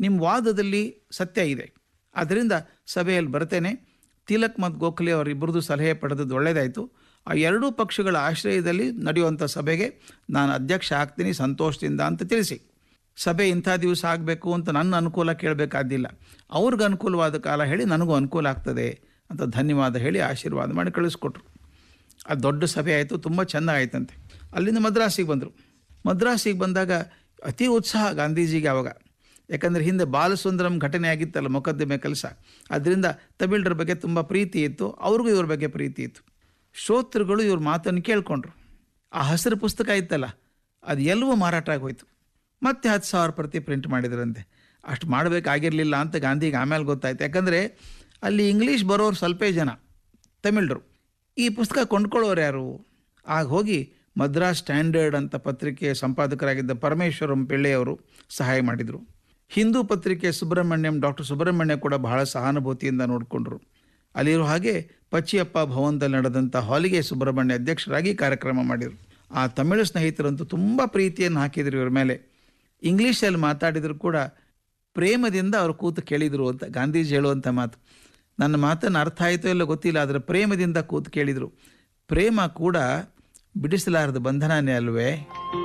ನಿಮ್ಮ ವಾದದಲ್ಲಿ ಸತ್ಯ ಇದೆ ಆದ್ದರಿಂದ ಸಭೆಯಲ್ಲಿ ಬರ್ತೇನೆ ತಿಲಕ್ ಮತ್ತು ಗೋಖಲೆ ಅವರಿಬ್ಬರದು ಸಲಹೆ ಪಡೆದದ್ದು ಒಳ್ಳೆಯದಾಯಿತು ಆ ಎರಡೂ ಪಕ್ಷಗಳ ಆಶ್ರಯದಲ್ಲಿ ನಡೆಯುವಂಥ ಸಭೆಗೆ ನಾನು ಅಧ್ಯಕ್ಷ ಆಗ್ತೀನಿ ಸಂತೋಷದಿಂದ ಅಂತ ತಿಳಿಸಿ ಸಭೆ ಇಂಥ ದಿವಸ ಆಗಬೇಕು ಅಂತ ನನ್ನ ಅನುಕೂಲ ಕೇಳಬೇಕಾದಿಲ್ಲ ಅವ್ರಿಗೆ ಅನುಕೂಲವಾದ ಕಾಲ ಹೇಳಿ ನನಗೂ ಅನುಕೂಲ ಆಗ್ತದೆ ಅಂತ ಧನ್ಯವಾದ ಹೇಳಿ ಆಶೀರ್ವಾದ ಮಾಡಿ ಕಳಿಸ್ಕೊಟ್ರು ಅದು ದೊಡ್ಡ ಸಭೆ ಆಯಿತು ತುಂಬ ಚೆಂದ ಆಯ್ತಂತೆ ಅಲ್ಲಿಂದ ಮದ್ರಾಸಿಗೆ ಬಂದರು ಮದ್ರಾಸಿಗೆ ಬಂದಾಗ ಅತಿ ಉತ್ಸಾಹ ಗಾಂಧೀಜಿಗೆ ಆವಾಗ ಯಾಕಂದರೆ ಹಿಂದೆ ಬಾಲಸುಂದರಂ ಘಟನೆ ಆಗಿತ್ತಲ್ಲ ಮೊಕದ್ದಮೆ ಕೆಲಸ ಅದರಿಂದ ತಮಿಳರ ಬಗ್ಗೆ ತುಂಬ ಪ್ರೀತಿ ಇತ್ತು ಅವ್ರಿಗೂ ಇವ್ರ ಬಗ್ಗೆ ಪ್ರೀತಿ ಇತ್ತು ಶ್ರೋತೃಗಳು ಇವ್ರ ಮಾತನ್ನು ಕೇಳ್ಕೊಂಡ್ರು ಆ ಹಸಿರು ಪುಸ್ತಕ ಇತ್ತಲ್ಲ ಅದು ಎಲ್ಲವೂ ಮಾರಾಟ ಆಗೋಯ್ತು ಮತ್ತೆ ಹತ್ತು ಸಾವಿರ ಪ್ರತಿ ಪ್ರಿಂಟ್ ಮಾಡಿದ್ರಂತೆ ಅಷ್ಟು ಮಾಡಬೇಕಾಗಿರಲಿಲ್ಲ ಅಂತ ಗಾಂಧಿಗೆ ಆಮೇಲೆ ಗೊತ್ತಾಯ್ತು ಯಾಕಂದರೆ ಅಲ್ಲಿ ಇಂಗ್ಲೀಷ್ ಬರೋರು ಸ್ವಲ್ಪೇ ಜನ ತಮಿಳರು ಈ ಪುಸ್ತಕ ಕೊಂಡ್ಕೊಳ್ಳೋರು ಯಾರು ಆಗ ಹೋಗಿ ಮದ್ರಾಸ್ ಸ್ಟ್ಯಾಂಡರ್ಡ್ ಅಂತ ಪತ್ರಿಕೆ ಸಂಪಾದಕರಾಗಿದ್ದ ಪರಮೇಶ್ವರಂ ಪಿಳ್ಳೆಯವರು ಸಹಾಯ ಮಾಡಿದರು ಹಿಂದೂ ಪತ್ರಿಕೆ ಸುಬ್ರಹ್ಮಣ್ಯಂ ಡಾಕ್ಟರ್ ಸುಬ್ರಹ್ಮಣ್ಯ ಕೂಡ ಬಹಳ ಸಹಾನುಭೂತಿಯಿಂದ ನೋಡಿಕೊಂಡ್ರು ಅಲ್ಲಿರೋ ಹಾಗೆ ಪಚ್ಚಿಯಪ್ಪ ಭವನದಲ್ಲಿ ನಡೆದಂಥ ಹಾಲಿಗೆ ಸುಬ್ರಹ್ಮಣ್ಯ ಅಧ್ಯಕ್ಷರಾಗಿ ಕಾರ್ಯಕ್ರಮ ಮಾಡಿದರು ಆ ತಮಿಳು ಸ್ನೇಹಿತರಂತೂ ತುಂಬ ಪ್ರೀತಿಯನ್ನು ಹಾಕಿದ್ರು ಇವ್ರ ಮೇಲೆ ಇಂಗ್ಲೀಷಲ್ಲಿ ಮಾತಾಡಿದ್ರು ಕೂಡ ಪ್ರೇಮದಿಂದ ಅವರು ಕೂತು ಕೇಳಿದರು ಅಂತ ಗಾಂಧೀಜಿ ಹೇಳುವಂಥ ಮಾತು ನನ್ನ ಮಾತನ್ನು ಅರ್ಥ ಆಯಿತೋ ಇಲ್ಲ ಗೊತ್ತಿಲ್ಲ ಆದರೆ ಪ್ರೇಮದಿಂದ ಕೂತು ಕೇಳಿದರು ಪ್ರೇಮ ಕೂಡ ಬಿಡಿಸಲಾರದ ಬಂಧನನೇ ಅಲ್ವೇ